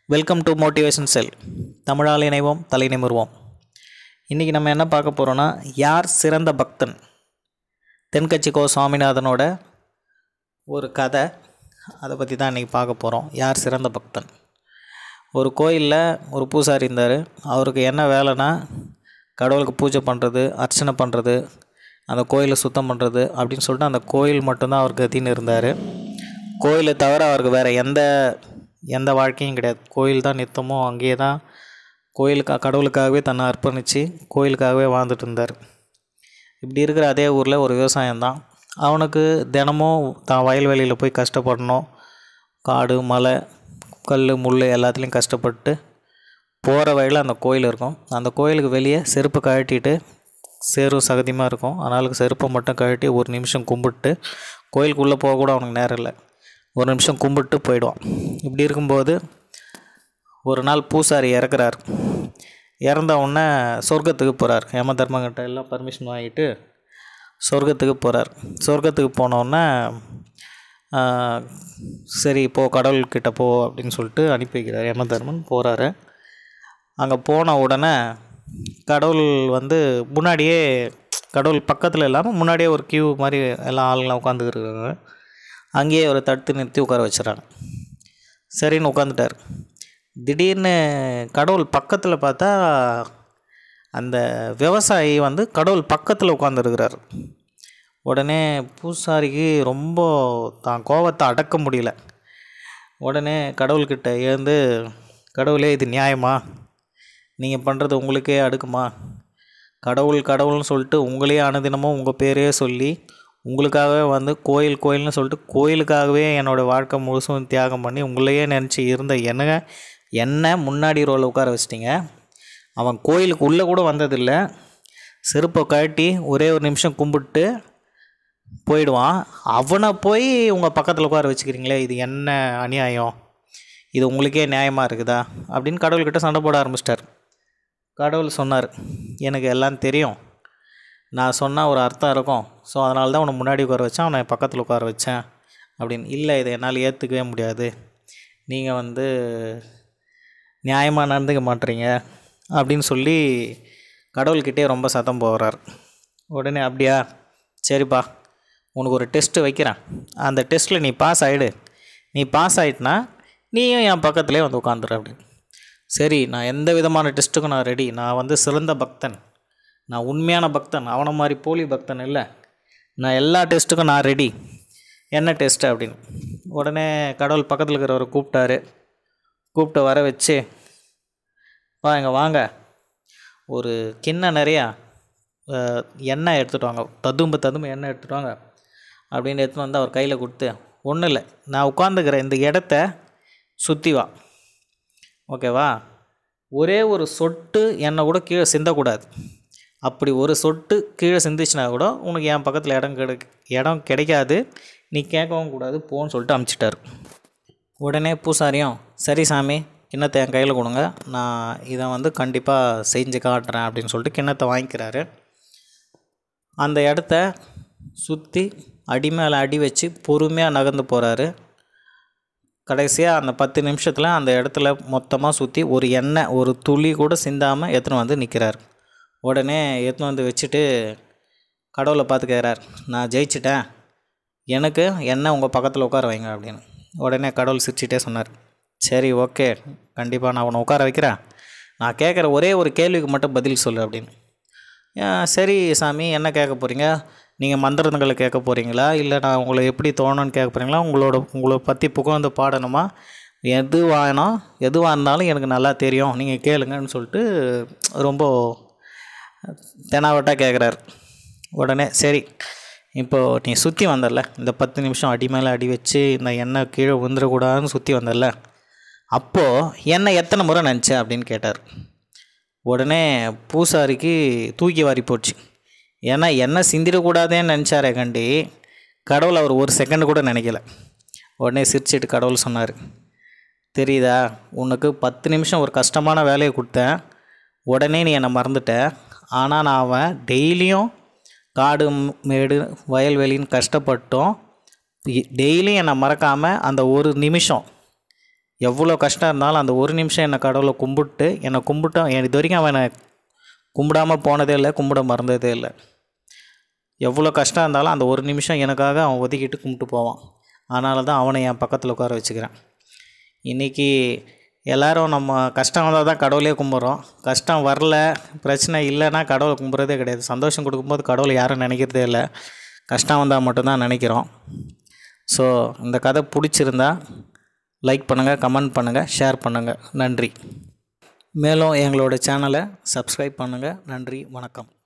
welcome to motivation செல் தமிழால் இணைவோம் தலை நிமிர்வோம் இன்றைக்கி நம்ம என்ன பார்க்க போகிறோன்னா யார் சிறந்த பக்தன் தென்கட்சி கோ சுவாமிநாதனோட ஒரு கதை அதை பற்றி தான் இன்றைக்கி பார்க்க போகிறோம் யார் சிறந்த பக்தன் ஒரு கோயிலில் ஒரு பூசாரி இருந்தார் அவருக்கு என்ன வேலைன்னா கடவுளுக்கு பூஜை பண்ணுறது அர்ச்சனை பண்ணுறது அந்த கோயிலை சுத்தம் பண்ணுறது அப்படின்னு சொல்லிட்டு அந்த கோயில் மட்டும்தான் அவர் கத்தின்னு இருந்தார் கோயிலை தவிர அவருக்கு வேறு எந்த எந்த வாழ்க்கையும் கிடையாது கோயில் தான் நித்தமும் அங்கேயே தான் கோயிலுக்கா கடவுளுக்காகவே தன்னை அர்ப்பணித்து கோயிலுக்காகவே வாழ்ந்துட்டு இருந்தார் இப்படி இருக்கிற அதே ஊரில் ஒரு விவசாயம் தான் அவனுக்கு தினமும் தான் வயல்வெளியில் போய் கஷ்டப்படணும் காடு மலை கல் முள் எல்லாத்துலேயும் கஷ்டப்பட்டு போகிற வழியில் அந்த கோயில் இருக்கும் அந்த கோயிலுக்கு வெளியே செருப்பு கழட்டிட்டு சேரும் சகதியமாக இருக்கும் அதனால் செருப்பை மட்டும் கழட்டி ஒரு நிமிஷம் கும்பிட்டு கோயிலுக்குள்ளே போக கூட அவனுக்கு நேரம் இல்லை ஒரு நிமிஷம் கும்பிட்டு போயிடுவான் இப்படி இருக்கும்போது ஒரு நாள் பூசாரி இறக்குறார் இறந்த உடனே சொர்க்கத்துக்கு போகிறார் யம தர்மங்கிட்ட எல்லாம் பர்மிஷன் வாங்கிட்டு சொர்க்கத்துக்கு போகிறார் சொர்க்கத்துக்கு போனோடனே சரி போ கடவுள்கிட்ட போ அப்படின்னு சொல்லிட்டு அனுப்பி வைக்கிறார் யம தர்மன் போகிறாரு அங்கே போன உடனே கடவுள் வந்து முன்னாடியே கடவுள் பக்கத்தில் இல்லாமல் முன்னாடியே ஒரு கியூ மாதிரி எல்லாம் ஆளுங்களாம் உட்காந்துருக்காங்க அங்கேயே ஒரு தடுத்து நிறுத்தி உட்கார வச்சுறாங்க சரின்னு உட்காந்துட்டார் திடீர்னு கடவுள் பக்கத்தில் பார்த்தா அந்த விவசாயி வந்து கடவுள் பக்கத்தில் உட்காந்துருக்கிறார் உடனே பூசாரிக்கு ரொம்ப தான் கோபத்தை அடக்க முடியல உடனே கடவுள்கிட்ட எழுந்து கடவுளே இது நியாயமா நீங்கள் பண்ணுறது உங்களுக்கே அடுக்குமா கடவுள் கடவுள்னு சொல்லிட்டு உங்களையே அனுதினமும் உங்கள் பேரே சொல்லி உங்களுக்காகவே வந்து கோயில் கோயில்னு சொல்லிட்டு கோயிலுக்காகவே என்னோடய வாழ்க்கை முழுசும் தியாகம் பண்ணி உங்களையே நினச்சி இருந்த என்ன என்ன முன்னாடி ரோவில் உட்கார வச்சிட்டிங்க அவன் கோயிலுக்கு உள்ளே கூட வந்ததில்லை செருப்பை கழட்டி ஒரே ஒரு நிமிஷம் கும்பிட்டு போயிடுவான் அவனை போய் உங்கள் பக்கத்தில் உட்கார வச்சுக்கிறீங்களே இது என்ன அநியாயம் இது உங்களுக்கே நியாயமாக இருக்குதா அப்படின்னு கடவுள்கிட்ட சண்டை போட ஆரம்பிச்சிட்டார் கடவுள் சொன்னார் எனக்கு எல்லாம் தெரியும் நான் சொன்னால் ஒரு அர்த்தம் இருக்கும் ஸோ அதனால தான் அவனை முன்னாடி உட்கார வச்சேன் அவனை பக்கத்தில் உட்கார வச்சேன் அப்படின்னு இல்லை இதை என்னால் ஏற்றுக்கவே முடியாது நீங்கள் வந்து நியாயமாக நடந்துக்க மாட்டீங்க அப்படின்னு சொல்லி கடவுள்கிட்டே ரொம்ப சத்தம் போகிறார் உடனே அப்படியா சரிப்பா உனக்கு ஒரு டெஸ்ட்டு வைக்கிறேன் அந்த டெஸ்ட்டில் நீ பாஸ் ஆகிடு நீ பாஸ் ஆகிட்டுனா நீயும் என் பக்கத்துலேயே வந்து உட்காந்துரு அப்படின்னு சரி நான் எந்த விதமான டெஸ்ட்டுக்கும் நான் ரெடி நான் வந்து சிறந்த பக்தன் நான் உண்மையான பக்தன் அவனை மாதிரி போலி பக்தன் இல்லை நான் எல்லா டெஸ்ட்டுக்கும் நான் ரெடி என்ன டெஸ்ட்டு அப்படின்னு உடனே கடவுள் பக்கத்தில் இருக்கிறவரை கூப்பிட்டாரு கூப்பிட்டு வர வச்சு வா இங்கே வாங்க ஒரு கிண்ணம் நிறையா எண்ணெய் எடுத்துகிட்டு வாங்க ததும்பு ததும்பு எண்ணெய் எடுத்துகிட்டு வாங்க அப்படின்னு எடுத்துகிட்டு வந்து அவர் கையில் கொடுத்து ஒன்றும் இல்லை நான் உட்காந்துக்கிற இந்த இடத்த சுற்றி வா ஓகேவா ஒரே ஒரு சொட்டு எண்ணெய் கூட கீழே சிந்தக்கூடாது அப்படி ஒரு சொட்டு கீழே சிந்திச்சுனா கூட உனக்கு என் பக்கத்தில் இடம் கிடை இடம் கிடைக்காது நீ கேட்கவும் கூடாது போன்னு சொல்லிட்டு அமுச்சிட்டார் உடனே பூசாரியும் சரி சாமி கிண்ணத்தை என் கையில் கொடுங்க நான் இதை வந்து கண்டிப்பாக செஞ்சு காட்டுறேன் அப்படின்னு சொல்லிட்டு கிண்ணத்தை வாங்கிக்கிறாரு அந்த இடத்த சுற்றி அடி மேலே அடி வச்சு பொறுமையாக நகர்ந்து போகிறாரு கடைசியாக அந்த பத்து நிமிஷத்தில் அந்த இடத்துல மொத்தமாக சுற்றி ஒரு எண்ணெய் ஒரு துளி கூட சிந்தாமல் எடுத்துன்னு வந்து நிற்கிறார் உடனே எடுத்துன்னு வந்து வச்சுட்டு கடவுளை பார்த்து கேட்குறார் நான் ஜெயிச்சிட்டேன் எனக்கு என்ன உங்கள் பக்கத்தில் உட்கார வைங்க அப்படின்னு உடனே கடவுள் சிரிச்சிட்டே சொன்னார் சரி ஓகே கண்டிப்பாக நான் உன்னை உட்கார வைக்கிறேன் நான் கேட்குற ஒரே ஒரு கேள்விக்கு மட்டும் பதில் சொல்லு அப்படின்னு சரி சாமி என்ன கேட்க போகிறீங்க நீங்கள் மந்திரங்களை கேட்க போகிறீங்களா இல்லை நான் உங்களை எப்படி தோணுன்னு கேட்க போகிறீங்களா உங்களோட உங்களை பற்றி புகழ்ந்து பாடணுமா எது வேணும் எதுவாக இருந்தாலும் எனக்கு நல்லா தெரியும் நீங்கள் கேளுங்கன்னு சொல்லிட்டு ரொம்ப தெனாவட்டாக கேட்குறாரு உடனே சரி இப்போது நீ சுற்றி வந்தல இந்த பத்து நிமிஷம் அடி மேலே அடி வச்சு இந்த எண்ணெய் கீழே விழுந்துடக்கூடாதுன்னு சுற்றி வந்தல அப்போது எண்ணெய் எத்தனை முறை நினச்ச அப்படின்னு கேட்டார் உடனே பூசாரிக்கு தூக்கி வாரி போச்சு ஏன்னா எண்ணெய் சிந்திடக்கூடாதேன்னு நினச்சாரே கண்டி கடவுள் அவர் ஒரு செகண்ட் கூட நினைக்கல உடனே சிரிச்சிட்டு கடவுள் சொன்னார் தெரியுதா உனக்கு பத்து நிமிஷம் ஒரு கஷ்டமான வேலையை கொடுத்தேன் உடனே நீ என்னை மறந்துட்ட ஆனால் நான் அவன் டெய்லியும் காடு மேடு வயல்வெளின்னு கஷ்டப்பட்டோம் டெய்லியும் என்னை மறக்காமல் அந்த ஒரு நிமிஷம் எவ்வளோ கஷ்டம் இருந்தாலும் அந்த ஒரு நிமிஷம் என்னை கடவுளை கும்பிட்டு என்னை கும்பிட்டோம் இது வரைக்கும் அவன் என்னை கும்பிடாமல் போனதே இல்லை கும்பிட மறந்ததே இல்லை எவ்வளோ கஷ்டம் இருந்தாலும் அந்த ஒரு நிமிஷம் எனக்காக அவன் ஒதுக்கிட்டு கும்பிட்டு போவான் அதனால தான் அவனை என் பக்கத்தில் உட்கார வச்சுக்கிறேன் இன்றைக்கி எல்லாரும் நம்ம கஷ்டம் வந்தால் தான் கடவுளே கும்பிட்றோம் கஷ்டம் வரல பிரச்சனை இல்லைன்னா கடவுளை கும்பிட்றதே கிடையாது சந்தோஷம் கொடுக்கும்போது கடவுளை யாரும் நினைக்கிறதே இல்லை கஷ்டம் வந்தால் மட்டும்தான் நினைக்கிறோம் ஸோ இந்த கதை பிடிச்சிருந்தா லைக் பண்ணுங்கள் கமெண்ட் பண்ணுங்கள் ஷேர் பண்ணுங்கள் நன்றி மேலும் எங்களோட சேனலை சப்ஸ்கிரைப் பண்ணுங்கள் நன்றி வணக்கம்